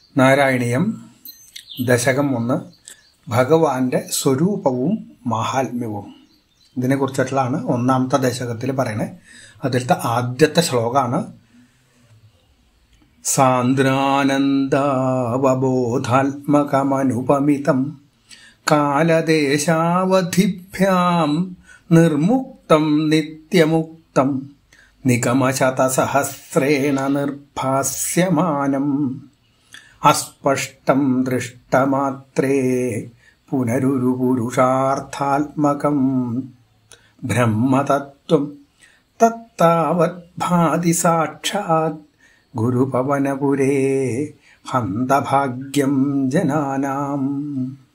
നാരായണീയം ദശകം ഒന്ന് ഭഗവാന്റെ സ്വരൂപവും മാഹാത്മ്യവും ഇതിനെക്കുറിച്ചിട്ടുള്ളതാണ് ഒന്നാമത്തെ ദശകത്തിൽ പറയണത് അതിലത്തെ ആദ്യത്തെ ശ്ലോകമാണ് സാന്ദ്രാനന്ദാവബോധാത്മകമനുപമിതം കാലദേശാവധിഭ്യാം നിർമുക്തം നിത്യമുക്തം നിഗമശതസഹസ്രേണ നിർഭാസ്യമാനം അസ്പഷ്ടം ദൃഷ്ടമാത്രേ പുനരുരു പുരുഷാർത്ഥാത്മകം ബ്രഹ്മതത്വം തത്താവത് ഭാതി സാക്ഷാത് ഗുരുപവനപുരേ ഹന്തഭാഗ്യം ജനാനാം